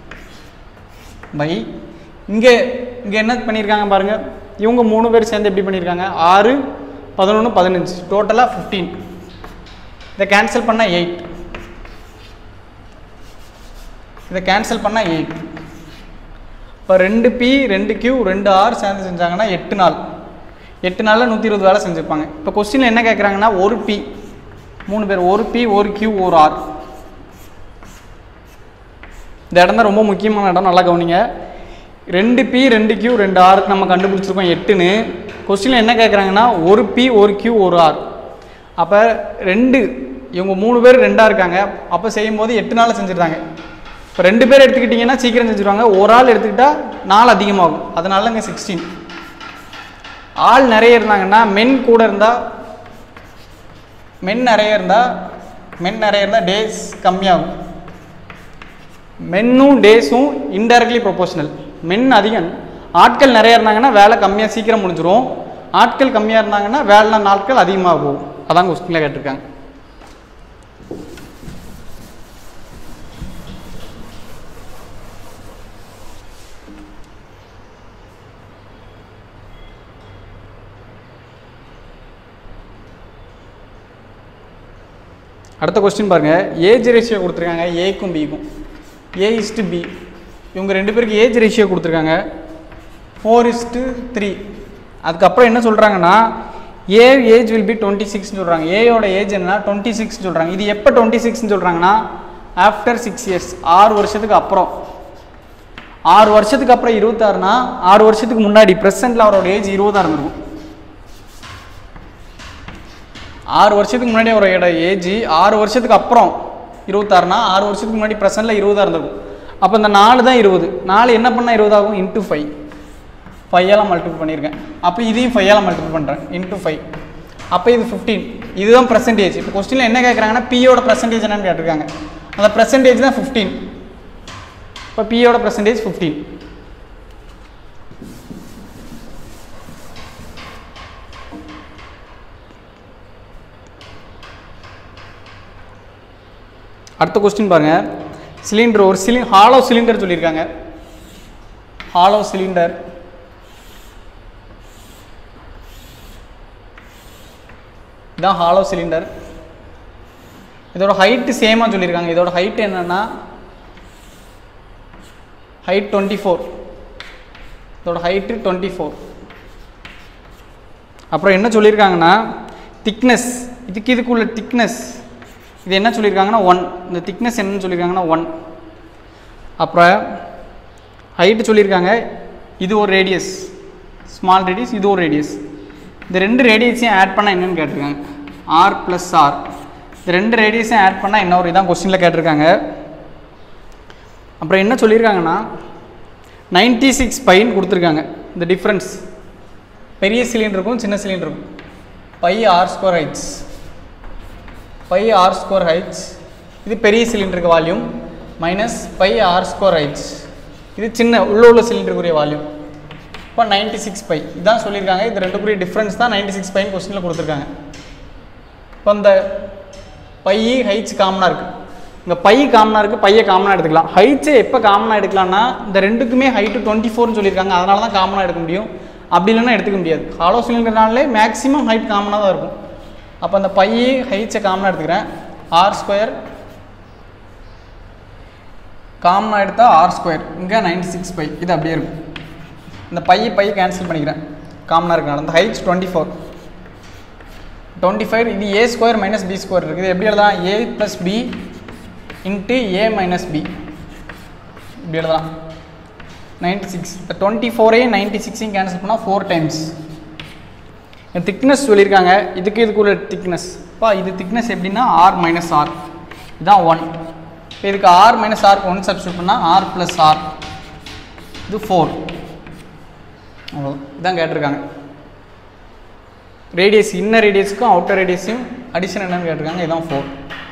பை இங்கே இங்கே என்ன பண்ணியிருக்காங்க பாருங்கள் இவங்க மூணு பேர் சேர்ந்து எப்படி பண்ணியிருக்காங்க ஆறு பதினொன்று பதினஞ்சு டோட்டலாக ஃபிஃப்டீன் இதை கேன்சல் பண்ணால் எயிட் இதை கேன்சல் பண்ணால் எயிட் இப்போ ரெண்டு பி ரெண்டு கியூ ரெண்டு ஆர் சேர்ந்து செஞ்சாங்கன்னா எட்டு நாள் எட்டு நாளில் நூற்றி இருபது வேலை செஞ்சுருப்பாங்க இப்போ கொஸ்டினில் என்ன கேட்குறாங்கன்னா ஒரு பி மூணு பேர் ஒரு பி ஒரு கியூ ஒரு ஆர் இந்த இடம் தான் ரொம்ப முக்கியமான இடம் நல்லா கவனிங்க ரெண்டு பி ரெண்டு கியூ ரெண்டு ஆருக்கு நம்ம கண்டுபிடிச்சிருக்கோம் எட்டுன்னு கொஸ்டினில் என்ன கேட்குறாங்கன்னா ஒரு பி ஒரு கியூ ஒரு ஆர் அப்போ ரெண்டு இவங்க மூணு பேர் ரெண்டாக இருக்காங்க அப்போ செய்யும்போது எட்டு நாள் செஞ்சுருந்தாங்க இப்போ ரெண்டு பேர் எடுத்துக்கிட்டிங்கன்னா சீக்கிரம் செஞ்சுருவாங்க ஒரு ஆள் எடுத்துக்கிட்டால் நாள் அதிகமாகும் அதனால இங்கே சிக்ஸ்டீன் ஆள் நிறைய இருந்தாங்கன்னா மென் கூட இருந்தால் மென் நிறைய இருந்தால் மென் நிறைய இருந்தால் டேஸ் கம்மியாகும் மென்னும் டேஸும் இன்டைரக்ட்லி ப்ரொபோஷனல் மென் அதிகம் ஆட்கள் நிறைய இருந்தாங்கன்னா வேலை கம்மியாக சீக்கிரம் முடிஞ்சிரும் ஆட்கள் கம்மியாக இருந்தாங்கன்னா வேலை நாட்கள் அதிகமாக போகும் அதான் கொஸ்டினில் கேட்டிருக்காங்க அடுத்த கொஸ்டின் பாருங்கள் ஏஜ் ரேஷியோ கொடுத்துருக்காங்க ஏக்கும் பிக்கும் ஏ இஸ்டு பி இவங்க ரெண்டு பேருக்கு ஏஜ் ரேஷியோ கொடுத்துருக்காங்க ஃபோர் இஸ்டு த்ரீ அதுக்கப்புறம் என்ன சொல்கிறாங்கன்னா A age will be twenty சிக்ஸ்னு சொல்கிறாங்க ஏயோட ஏஜ் என்ன டுவெண்ட்டி சிக்ஸ்னு சொல்கிறாங்க இது எப்போ டுவெண்ட்டி சிக்ஸ்னு சொல்கிறாங்கன்னா ஆஃப்டர் சிக்ஸ் இயர்ஸ் ஆறு வருஷத்துக்கு அப்புறம் ஆறு வருஷத்துக்கு அப்புறம் இருபத்தாறுனா ஆறு வருஷத்துக்கு முன்னாடி ப்ரெசென்ட்டில் அவரோட ஏஜ் இருபதாக இருந்திருக்கும் ஆறு வருஷத்துக்கு முன்னாடி அவரோட ஏஜ் ஆறு வருஷத்துக்கு அப்புறம் இருபத்தாறுனா ஆறு வருஷத்துக்கு முன்னாடி ப்ரெசென்ட்டில் இருபதாக இருந்திருக்கும் அப்போ இந்த நாலு தான் இருபது நாலு என்ன பண்ணால் இருபதாகும் இன்ட்டு ஃபைவ் ஃபைவெல்லாம் மல்டிபிள் பண்ணியிருக்கேன் அப்போ இதையும் ஃபைவெல்லாம் மல்டிபிள் பண்ணுறேன் இன்ட்டு ஃபைவ் அப்போ இது ஃபிஃப்டீன் இதுதான் பர்சன்டேஜ் இப்போ கொஸ்டினில் என்ன கேட்குறாங்கன்னா பியோட பர்சன்டேஜ் என்னன்னு கேட்டிருக்காங்க அந்த பர்சன்டேஜ் தான் ஃபிஃப்டீன் இப்போ பியோட பர்சன்டேஜ் ஃபிஃப்டீன் அடுத்த கொஸ்டின் பாருங்க சிலிண்டர் ஒரு சிலி ஹாலோ சிலிண்டர் சொல்லியிருக்காங்க ஹாலோ சிலிண்டர் இதான் ஹாலோ சிலிண்டர் இதோட ஹைட்டு சேமாக சொல்லியிருக்காங்க இதோட ஹைட் என்னன்னா ஹைட் டுவெண்ட்டி ஃபோர் இதோட ஹைட்டு டுவெண்ட்டி ஃபோர் அப்புறம் என்ன சொல்லியிருக்காங்கன்னா திக்னஸ் இதுக்கு இதுக்குள்ள திக்னஸ் இது என்ன சொல்லியிருக்காங்கன்னா ஒன் இந்த திக்னஸ் என்னன்னு சொல்லியிருக்காங்கன்னா ஒன் அப்புறம் ஹைட்டு சொல்லியிருக்காங்க இது ஒரு ரேடியஸ் ஸ்மால் ரேடியஸ் இது ஒரு ரேடியஸ் இந்த ரெண்டு ரேடியஸையும் ஆட் பண்ணால் என்னன்னு கேட்டிருக்காங்க ஆர் ப்ளஸ் ஆர் இந்த ரெண்டு ரேடியஸையும் ஆட் பண்ணால் என்ன ஒரு இதான் கொஸ்டினில் கேட்டிருக்காங்க அப்புறம் என்ன சொல்லியிருக்காங்கன்னா நைன்ட்டி சிக்ஸ் பைன்னு கொடுத்துருக்காங்க இந்த டிஃப்ரென்ஸ் பெரிய சிலிண்டருக்கும் சின்ன சிலிண்டருக்கும் pi R square heights pi R square heights இது பெரிய சிலிண்டருக்கு volume minus pi R square heights இது சின்ன உள்ள உள்ள சிலிண்டருக்குரிய வால்யூம் இப்போ நைன்ட்டி சிக்ஸ் பை இதான் சொல்லியிருக்காங்க இது ரெண்டுக்குரிய டிஃப்ரென்ஸ் தான் நைன்ட்டி சிக்ஸ் பைன்னு கொஸ்டினில் கொடுத்துருக்காங்க இப்போ இந்த பை ஹைட்ஸ் காமனாக இருக்குது இங்கே பை காமனாக இருக்குது பையை காமனாக எடுத்துக்கலாம் ஹைட்ஸை எப்போ காமனாக எடுக்கலாம்னா இந்த ரெண்டுக்குமே ஹைட்டு டுவெண்ட்டி ஃபோர்னு சொல்லியிருக்காங்க அதனால தான் காமனாக எடுக்க முடியும் அப்படி இல்லைன்னா எடுத்துக்க முடியாது ஹாலோ சிலிண்டர்னாலே மேக்ஸிமம் ஹைட் காமனாக தான் இருக்கும் அப்போ அந்த பை ஹைட்ஸை காமனாக எடுத்துக்கிறேன் ஆர் ஸ்கொயர் காமனாக எடுத்தால் ஆர் ஸ்கொயர் இங்கே நைன்டி சிக்ஸ் பை இது அப்படியே இருக்கும் இந்த பையை பையை கேன்சல் பண்ணிக்கிறேன் காமனாக இருக்கனால இந்த heights twenty four twenty five இது A square minus B square இருக்குது இது எப்படி எழுதலாம் A plus B into A minus B இப்படி எழுதலாம் நைன்டி சிக்ஸ் இந்த டுவெண்ட்டி ஃபோரையும் நைன்ட்டி சிக்ஸையும் கேன்சல் பண்ணால் ஃபோர் டைம்ஸ் திக்னஸ் சொல்லியிருக்காங்க இதுக்கு இதுக்குள்ள திக்னஸ் பா இது திக்னஸ் எப்படின்னா ஆர் மைனஸ் ஆர் இதுதான் ஒன் இப்போ இதுக்கு R minus R one substitute பண்ணால் ஆர் ப்ளஸ் ஆர் இது ஃபோர் அவ்வளோ இதான் கேட்டிருக்காங்க ரேடியஸ் இன்னர் ரேடியஸ்க்கும் அவுட்டர் ரேடியஸையும் அடிஷன் என்னன்னு கேட்டிருக்காங்க இதுதான் ஃபோர்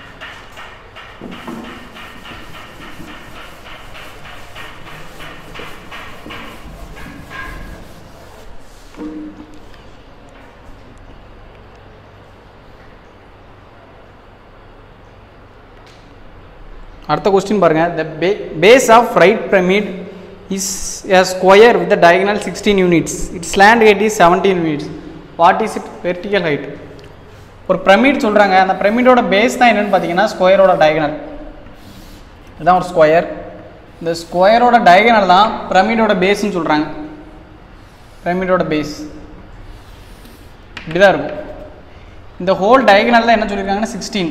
அடுத்த கொஸ்டின் பாருங்க த பே base of right pyramid is a square with the diagonal sixteen units its slant height is seventeen units what is it vertical height ஒரு பிரமிட் சொல்கிறாங்க அந்த பிரமிடோட பேஸ் தான் என்னென்னு பார்த்தீங்கன்னா ஸ்கொயரோட டயகனல் இதுதான் ஒரு ஸ்கொயர் இந்த ஸ்கொயரோட டயகனல் தான் பிரமிடோட பேஸ்ன்னு சொல்கிறாங்க பிரமிடோட பேஸ் இப்படி தான் இருக்கும் இந்த ஹோல் டயகனல் என்ன சொல்லியிருக்காங்கன்னா சிக்ஸ்டீன்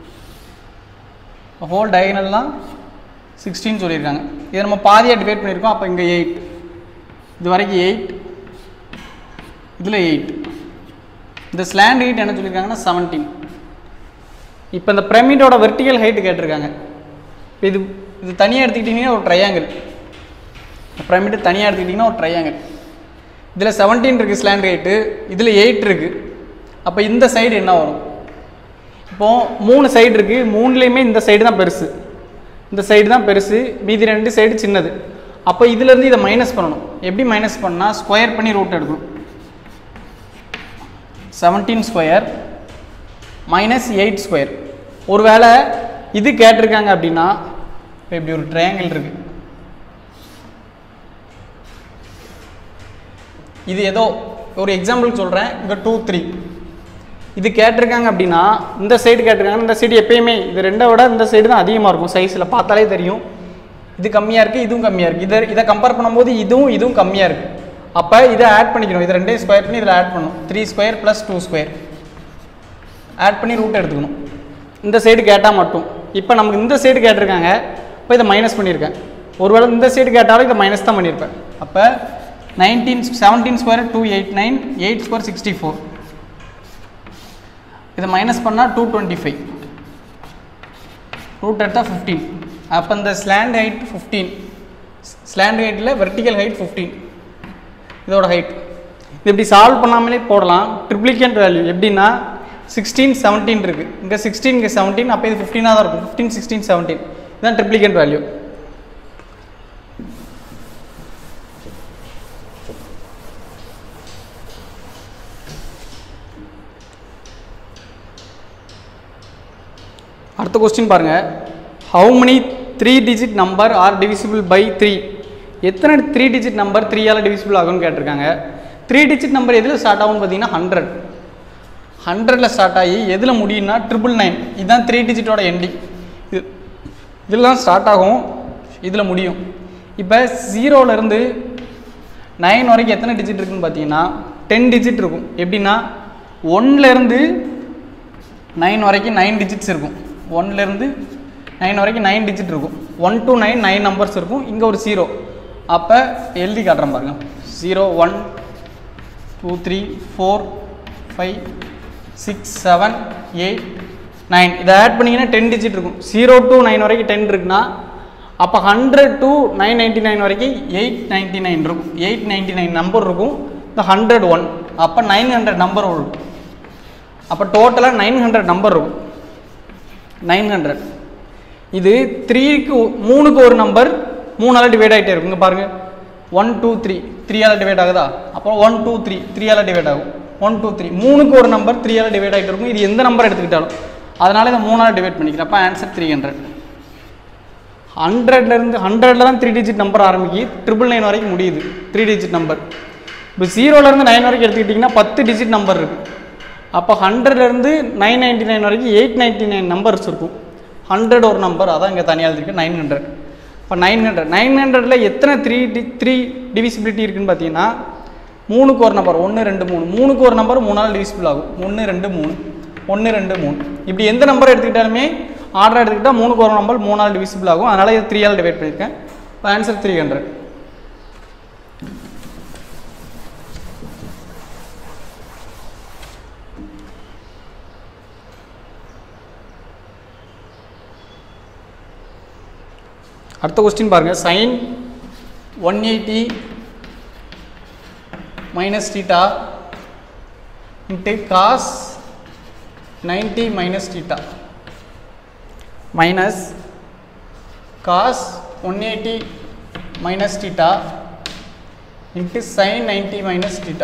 ஹோல் டயகனல்லாம் சிக்ஸ்டீன் சொல்லியிருக்காங்க இதை நம்ம பாதியாக டிவைட் பண்ணியிருக்கோம் அப்போ இங்கே எயிட் இது வரைக்கும் எயிட் இதில் எயிட் இந்த ஸ்லாண்ட் ஹைட் என்ன சொல்லியிருக்காங்கன்னா செவன்டீன் இப்போ இந்த பிரமிடோட வெர்டிக்கல் ஹைட் கேட்டிருக்காங்க இப்போ இது இது தனியாக எடுத்துக்கிட்டிங்கன்னா ஒரு ட்ரையாங்கிள் பிரமிடு தனியாக எடுத்துக்கிட்டிங்கன்னா ஒரு ட்ரையாங்கிள் இதில் செவன்டீன் இருக்குது ஸ்லாண்ட் ஹைட்டு இதில் எயிட் இருக்குது அப்போ இந்த சைடு என்ன வரும் இப்போது மூணு சைடு இருக்குது மூணுலேயுமே இந்த சைடு தான் பெருசு இந்த சைடு தான் பெருசு மீதி ரெண்டு சைடு சின்னது அப்போ இதுலேருந்து இதை மைனஸ் பண்ணணும் எப்படி மைனஸ் பண்ணால் ஸ்கொயர் பண்ணி ரூட் எடுக்கணும் seventeen square minus eight square ஒருவேளை இது கேட்டிருக்காங்க அப்படின்னா இப்போ இப்படி ஒரு ட்ரையாங்கிள் இருக்குது இது ஏதோ ஒரு எக்ஸாம்பிள் சொல்கிறேன் இங்கே டூ த்ரீ இது கேட்டிருக்காங்க அப்படின்னா இந்த சைடு கேட்டிருக்காங்க இந்த சைடு எப்பயுமே இது ரெண்டை விட இந்த சைடு தான் அதிகமாக இருக்கும் சைஸில் பார்த்தாலே தெரியும் இது கம்மியாக இருக்குது இதுவும் கம்மியாக இருக்குது இதை இதை கம்பேர் பண்ணும்போது இதுவும் இதுவும் கம்மியாக இருக்குது அப்போ இதை ஆட் பண்ணிக்கணும் இது ரெண்டையும் ஸ்கொயர் பண்ணி இதில் ஆட் பண்ணணும் three square plus two square add பண்ணி ரூட் எடுத்துக்கணும் இந்த சைடு கேட்டால் மட்டும் இப்போ நமக்கு இந்த சைடு கேட்டிருக்காங்க இப்போ இதை மைனஸ் பண்ணியிருக்கேன் ஒருவேளை இந்த சைடு கேட்டாலும் இதை மைனஸ் தான் பண்ணியிருப்பேன் அப்போ nineteen seventeen square two eight nine eight square sixty four இதை மைனஸ் பண்ணால் டூ டுவெண்ட்டி ஃபைவ் ரூட் எடுத்தால் ஃபிஃப்டீன் அப்போ இந்த ஸ்லாண்ட் ஹைட் ஃபிஃப்டீன் ஸ்லாண்ட் ஹைட்டில் வெர்டிக்கல் ஹைட் ஃபிஃப்டீன் இதோட ஹைட் இது இப்படி சால்வ் பண்ணாமலே போடலாம் ட்ரிப்ளிகேண்ட் வேல்யூ எப்படின்னா சிக்ஸ்டீன் செவன்டீன் இருக்குது இங்கே சிக்ஸ்டீன் இங்கே செவன்டீன் அப்போ இது ஃபிஃப்டீனாக தான் இருக்கும் ஃபிஃப்டீன் சிக்ஸ்டீன் செவன்டீன் இதுதான் ட்ரிப்ளிகேண்ட் வேல்யூ அடுத்த கொஸ்டின் பாருங்கள் how many three digit number are divisible by three எத்தனை த்ரீ டிஜிட் நம்பர் த்ரீயால் divisible ஆகும்னு கேட்டிருக்காங்க த்ரீ டிஜிட் நம்பர் எதில் ஸ்டார்ட் ஆகும்னு பார்த்தீங்கன்னா ஹண்ட்ரட் ஹண்ட்ரடில் ஸ்டார்ட் ஆகி எதில் முடியும்னா ட்ரிபிள் நைன் இதுதான் த்ரீ டிஜிட்டோட எண்டிங் இது இதெல்லாம் ஸ்டார்ட் ஆகும் இதில் முடியும் இப்போ ஜீரோலேருந்து நைன் வரைக்கும் எத்தனை டிஜிட் இருக்குன்னு பார்த்தீங்கன்னா டென் டிஜிட் இருக்கும் எப்படின்னா ஒன்லேருந்து நைன் வரைக்கும் நைன் டிஜிட்ஸ் இருக்கும் ஒன்லேருந்து நைன் வரைக்கும் நைன் டிஜிட் இருக்கும் one to nine nine numbers இருக்கும் இங்கே ஒரு ஜீரோ அப்போ எழுதி காட்டுறேன் பாருங்க zero one two three four five six seven eight nine இதை ஆட் பண்ணிங்கன்னா டென் டிஜிட் இருக்கும் ஜீரோ டு நைன் வரைக்கும் டென் இருக்குன்னா அப்போ hundred to nine ninety nine வரைக்கும் எயிட் நைன்ட்டி நைன் இருக்கும் எயிட் நைன்ட்டி நைன் நம்பர் இருக்கும் இந்த ஹண்ட்ரட் ஒன் அப்போ நைன் ஹண்ட்ரட் நம்பர் இருக்கும் அப்போ டோட்டலாக நைன் ஹண்ட்ரட் நம்பர் இருக்கும் நைன் ஹண்ட்ரட் இது த்ரீக்கு மூணுக்கு ஒரு நம்பர் மூணால் டிவைட் ஆகிட்டே இருக்கும் இங்கே பாருங்கள் ஒன் டூ த்ரீ த்ரீயால் டிவைட் ஆகுதா அப்புறம் ஒன் டூ த்ரீ த்ரீயால் டிவைட் ஆகும் ஒன் டூ த்ரீ மூணுக்கு ஒரு நம்பர் த்ரீயால் டிவைட் ஆகிட்டு இருக்கும் இது எந்த நம்பர் எடுத்துக்கிட்டாலும் அதனால் இதை மூணால் டிவைட் பண்ணிக்கிறேன் அப்போ ஆன்சர் த்ரீ ஹண்ட்ரட் ஹண்ட்ரட்லேருந்து ஹண்ட்ரடில் தான் த்ரீ டிஜிட் நம்பர் ஆரம்பிக்கி ட்ரிபிள் நைன் வரைக்கும் முடியுது த்ரீ டிஜிட் நம்பர் இப்போ ஜீரோலேருந்து நைன் வரைக்கும் எடுத்துக்கிட்டிங்கன்னா பத்து டிஜிட் நம்பர் இருக்குது அப்போ ஹண்ட்ரட்லேருந்து நைன் நைன்ட்டி நைன் வரைக்கும் எயிட் நைன்ட்டி நைன் நம்பர்ஸ் இருக்கும் ஹண்ட்ரட் ஒரு நம்பர் அதான் இங்கே தனியாக எழுதிருக்கு நைன் ஹண்ட்ரட் இப்போ நைன் ஹண்ட்ரட் நைன் ஹண்ட்ரடில் எத்தனை த்ரீ டி த்ரீ டிவிசிபிலிட்டி இருக்குன்னு பார்த்தீங்கன்னா மூணுக்கு ஒரு நம்பர் ஒன்று ரெண்டு மூணு மூணுக்கு ஒரு நம்பர் மூணால் டிவிசிபிள் ஆகும் ஒன்று ரெண்டு மூணு ஒன்று ரெண்டு மூணு இப்படி எந்த நம்பர் எடுத்துக்கிட்டாலுமே ஆர்டர் எடுத்துக்கிட்டால் மூணுக்கு ஒரு நம்பர் மூணால் டிவிசிபிள் ஆகும் அதனால் இது த்ரீயால் டிவைட் பண்ணியிருக்கேன் இப்போ ஆன்சர் த்ரீ ஹண்ட்ரட் அடுத்த கொஸ்டின் பாருங்கள் sine one eighty minus theta into cos ninety minus theta minus cos one eighty minus theta into sine ninety minus theta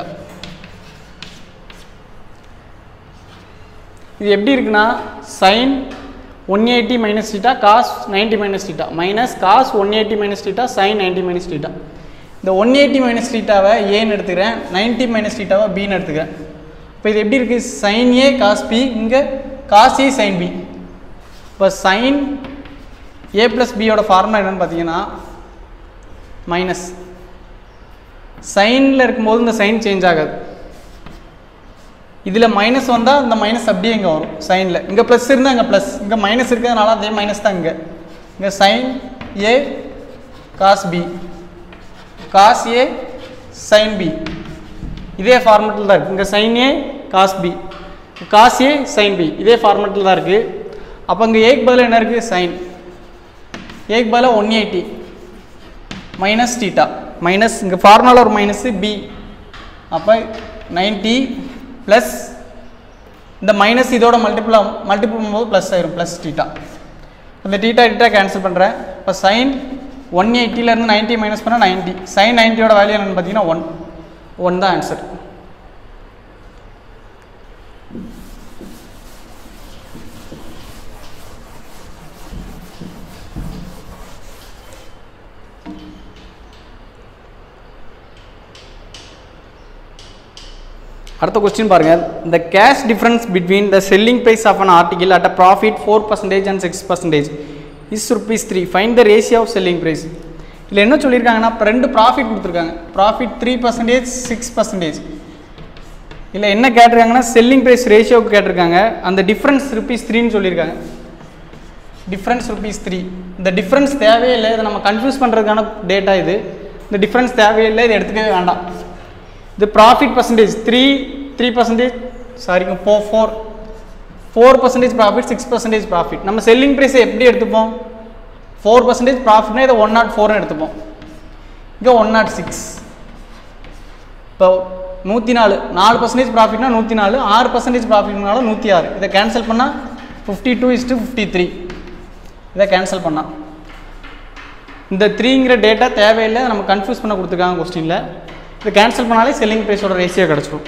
இது எப்படி இருக்குன்னா sine one eighty minus theta cos ninety minus theta minus cos one eighty minus theta sine ninety minus theta இந்த one eighty minus டீட்டாவை ஏன்னு எடுத்துக்கிறேன் ninety minus டீட்டாவை பின்னு எடுத்துக்கிறேன் இப்போ இது எப்படி இருக்குது சைன் ஏ காஸ் பி இங்கே காஸ் ஏ சைன் பி இப்போ சைன் ஏ ப்ளஸ் பியோட ஃபார்முலா என்னன்னு பார்த்தீங்கன்னா மைனஸ் சைனில் இருக்கும்போது இந்த சைன் சேஞ்ச் ஆகாது இதில் மைனஸ் வந்தால் இந்த மைனஸ் அப்படியே இங்கே வரும் சைனில் இங்கே ப்ளஸ் இருந்தால் இங்கே ப்ளஸ் இங்கே மைனஸ் இருக்கிறதுனால அதே மைனஸ் தான் இங்கே இங்கே sine A cos B cos A sine B இதே ஃபார்மெட்டில் தான் இருக்குது இங்கே sine A cos B cos A sine B இதே ஃபார்மெட்டில் தான் இருக்குது அப்போ இங்கே ஏக்கு பதில் என்ன இருக்குது சைன் ஏக்கு பதிலாக one eighty minus theta minus இங்கே ஃபார்முலா ஒரு மைனஸு பி அப்போ நைன்ட்டி ப்ளஸ் இந்த மைனஸ் இதோட மல்டிபிள் மல்டிபிள் பண்ணும்போது ப்ளஸ் ஆயிரும் ப்ளஸ் டீட்டா இந்த டீட்டா டீட்டா கேன்சல் பண்ணுறேன் இப்போ சைன் ஒன் எயிட்டிலேருந்து நைன்ட்டி மைனஸ் பண்ணால் நைன்ட்டி சைன் நைன்ட்டியோட வேல்யூ என்னென்னு பார்த்தீங்கன்னா ஒன் ஒன் தான் ஆன்சர் அடுத்த கொஸ்டின் பாருங்க இந்த cash difference between the selling price of an article at a profit four percentage and six percentage is rupees three find the ratio of selling price இதில் என்ன சொல்லியிருக்காங்கன்னா இப்போ ரெண்டு ப்ராஃபிட் கொடுத்துருக்காங்க profit three percentage six percentage இல்லை என்ன கேட்டிருக்காங்கன்னா selling price ரேஷியோக்கு கேட்டிருக்காங்க அந்த டிஃப்ரென்ஸ் ருபீஸ் த்ரீன்னு சொல்லியிருக்காங்க டிஃப்ரென்ஸ் ருபீஸ் த்ரீ இந்த டிஃப்ரென்ஸ் தேவையே இல்லை இதை நம்ம கன்ஃபியூஸ் பண்ணுறதுக்கான டேட்டா இது இந்த டிஃப்ரென்ஸ் தேவையே இல்லை இதை எடுத்துக்கவே வேண்டாம் இது profit percentage three three percentage சாரிங்க four four four percentage profit six percentage profit நம்ம செல்லிங் ப்ரைஸை எப்படி எடுத்துப்போம் ஃபோர் பர்சன்டேஜ் ப்ராஃபிட்னா இதை ஒன் நாட் ஃபோர்னு எடுத்துப்போம் இங்கே ஒன் நாட் சிக்ஸ் இப்போ நூற்றி நாலு நாலு பர்சன்டேஜ் ப்ராஃபிட்னா நூற்றி நாலு ஆறு பர்சன்டேஜ் ப்ராஃபிட்னால நூற்றி ஆறு இதை கேன்சல் பண்ணால் fifty two is to fifty three இதை கேன்சல் பண்ணால் இந்த த்ரீங்கிற டேட்டா தேவையில்லை நம்ம கன்ஃபியூஸ் பண்ண கொடுத்துருக்காங்க கொஸ்டினில் இதை கேன்சல் பண்ணாலே செல்லிங் ப்ரைஸோட ரேஷியோ கிடச்சிரும்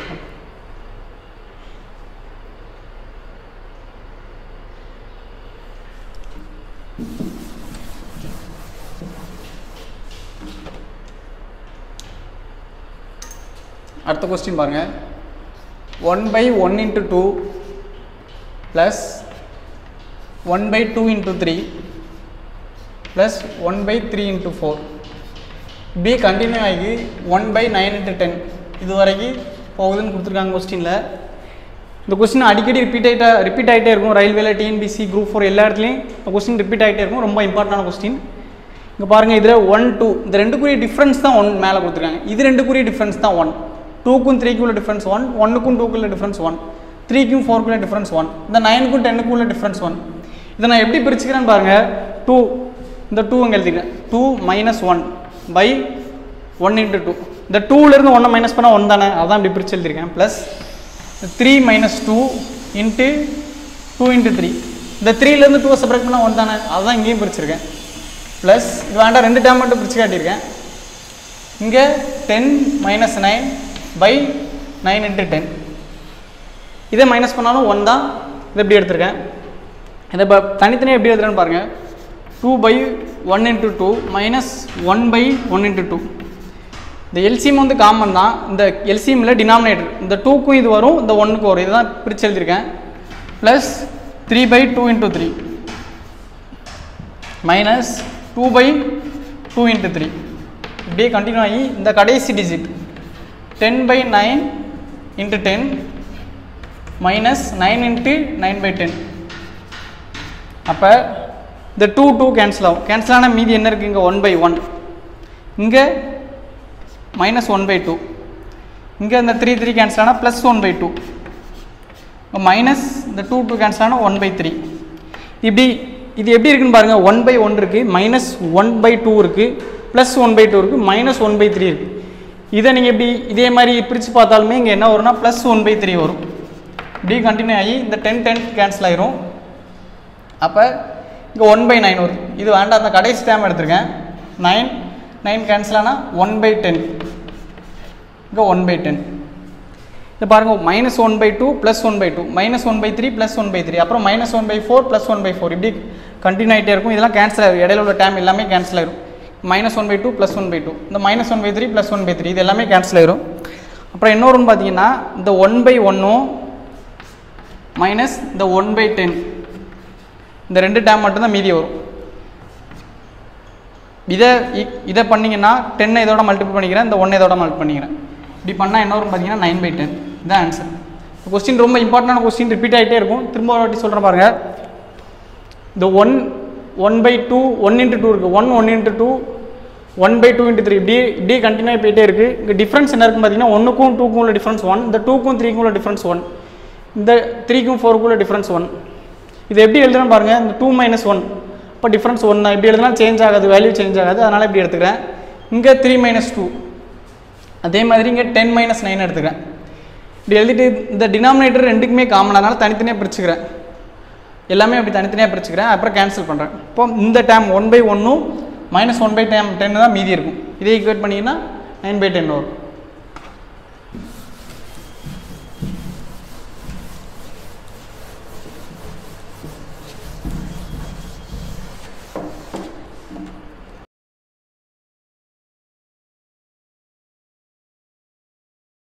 அடுத்த கொஸ்டின் பாருங்க one by one into two plus one by two into three plus one by three into four பி கண்டினியூ ஆகி one by nine into ten இது வரைக்கும் போகுதுன்னு கொடுத்துருக்காங்க கொஸ்டினில் இந்த கொஸ்டின் அடிக்கடி ரிப்பீட் ஆகிட்டா ரிப்பீட் ஆகிட்டே இருக்கும் ரயில்வேல டிஎன்பிசி குரூப் ஃபோர் எல்லா இடத்துலையும் இந்த கொஸ்டின் ரிப்பீட் ஆகிட்டே இருக்கும் ரொம்ப இம்பார்ட்டண்டான கொஸ்டின் இங்கே பாருங்கள் இதில் ஒன் டூ இந்த ரெண்டுக்குரிய டிஃப்ரென்ஸ் தான் ஒன் மேலே கொடுத்துருக்காங்க இது ரெண்டுக்குரிய டிஃப்ரென்ஸ் தான் ஒன் டூக்கும் த்ரீக்கும் உள்ள டிஃப்ரென்ஸ் ஒன் ஒன்றுக்கும் டூக்குள்ள டிஃப்ரென்ஸ் ஒன் த்ரீக்கும் ஃபோருக்குள்ள டிஃப்ரென்ஸ் ஒன் இந்த நைனுக்கும் டென்னுக்கும் உள்ள டிஃப்ரென்ஸ் ஒன் இதை நான் எப்படி பிரிச்சுக்கிறேன்னு பாருங்கள் டூ இந்த டூ இங்கே எழுதிக்கிறேன் two minus one by one into two இந்த டூலேருந்து ஒன்றை மைனஸ் பண்ணால் ஒன் தானே அதான் இப்படி பிரித்து எழுதியிருக்கேன் plus three minus two into two into three இந்த த்ரீலேருந்து டூவை செப்பரேட் பண்ணால் ஒன் தானே அதான் இங்கேயும் பிரிச்சிருக்கேன் ப்ளஸ் இது வேண்டாம் ரெண்டு டேம் மட்டும் பிரித்து காட்டியிருக்கேன் இங்கே ten minus nine by nine into ten இதை மைனஸ் பண்ணாலும் ஒன் தான் இதை எப்படி எடுத்திருக்கேன் இதை இப்போ தனித்தனியாக எப்படி எடுத்துகிறேன்னு பாருங்கள் two by one into two minus one by one into two இந்த எல்சிஎம் வந்து காமன் தான் இந்த எல்சிஎம்மில் டினாமினேட்டர் இந்த டூக்கும் இது வரும் இந்த ஒன்றுக்கும் வரும் இதுதான் பிரித்து எழுதியிருக்கேன் plus three by two into three minus two by two into three இப்படியே கண்டினியூ ஆகி இந்த கடைசி digit ten by nine into ten minus nine into nine by ten அப்போ இந்த டூ டூ கேன்சல் ஆகும் கேன்சல் ஆனால் மீதி என்ன இருக்குது இங்கே ஒன் பை ஒன் இங்கே மைனஸ் ஒன் பை டூ இங்கே இந்த த்ரீ த்ரீ கேன்சல் ஆனால் plus one by two minus இந்த டூ டூ கேன்சல் ஆனால் ஒன் பை த்ரீ இப்படி இது எப்படி இருக்குன்னு பாருங்கள் ஒன் பை ஒன் இருக்குது மைனஸ் ஒன் பை டூ இருக்குது ப்ளஸ் ஒன் பை டூ இருக்குது மைனஸ் ஒன் பை த்ரீ இருக்குது இதை நீங்கள் இப்படி இதே மாதிரி பிரித்து பார்த்தாலுமே இங்கே என்ன வரும்னா ப்ளஸ் ஒன் பை த்ரீ வரும் இப்படியே கண்டினியூ ஆகி இந்த டென் டென் கேன்சல் ஆயிரும் அப்போ இங்கே ஒன் பை நைன் வரும் இது வேண்டாம் அந்த கடைசி டைம் எடுத்திருக்கேன் நைன் நைன் கேன்சல் ஆனால் ஒன் பை டென் இங்கே ஒன் பை டென் இது பாருங்கள் minus one by two plus one by two minus one by three plus one by three அப்புறம் minus one by four plus one by four இப்படி continue ஆகிட்டே இருக்கும் இதெல்லாம் cancel ஆகும் இடையில உள்ள டைம் எல்லாமே கேன்சல் ஆயிரும் minus one by two plus one by two இந்த minus one by three plus one by three இது எல்லாமே கேன்சல் ஆயிரும் அப்புறம் இன்னொருன்னு பார்த்தீங்கன்னா இந்த ஒன் பை ஒன்னும் மைனஸ் இந்த ஒன் பை டென் இந்த ரெண்டு டேம் மட்டும்தான் மீதி வரும் இதை இ- இதை பண்ணிங்கன்னா டென்னை இதோட மல்டிபிள் பண்ணிக்கிறேன் இந்த ஒன்னை இதோட மல்டிபிள் பண்ணிக்கிறேன் இப்படி பண்ணால் என்ன வரும் பார்த்தீங்கன்னா நைன் பை டென் இதான் ஆன்சர் கொஸ்டின் ரொம்ப இம்பார்ட்டண்டான கொஸ்டின் ரிப்பீட் ஆகிட்டே இருக்கும் திரும்ப ஒரு வாட்டி சொல்கிறேன் பாருங்கள் இந்த one one by two one into two இருக்குது one one into two one by two into three இப்படியே இப்படியே கண்டினியூ போயிட்டே இருக்குது இங்கே டிஃப்ரென்ஸ் என்ன இருக்குன்னு பார்த்தீங்கன்னா ஒன்றுக்கும் டூக்கும் உள்ள டிஃப்ரென்ஸ் ஒன் இந்த டூக்கும் த்ரீக்கும் உள்ள டிஃப்ரென்ஸ் ஒன் இந்த த்ரீக்கும் ஃபோருக்கும் உள்ள டிஃப்ரென்ஸ் ஒன் இது எப்படி எழுதுறேன்னு பாருங்கள் இந்த டூ மைனஸ் ஒன் இப்போ டிஃப்ரென்ஸ் ஒன் தான் இப்படி எழுதுனா சேஞ்ச் ஆகாது வேல்யூ சேஞ்ச் ஆகாது அதனால் இப்படி எடுத்துக்கிறேன் இங்கே த்ரீ மைனஸ் டூ அதே மாதிரி இங்கே டென் மைனஸ் நைன் எடுத்துக்கிறேன் இப்படி எழுதிட்டு இந்த டினாமினேட்டர் ரெண்டுக்குமே காமன் அதனால் தனித்தனியாக பிரிச்சுக்கிறேன் எல்லாமே அப்படி தனித்தனியாக பிரிச்சுக்கிறேன் அப்புறம் கேன்சல் பண்ணுறேன் இப்போ இந்த டேம் ஒன் பை ஒன்னும் minus one by term ten தான் மீதி இருக்கும் இதே ஈக்குவேட் பண்ணிங்கன்னா நைன் பை டென் வரும்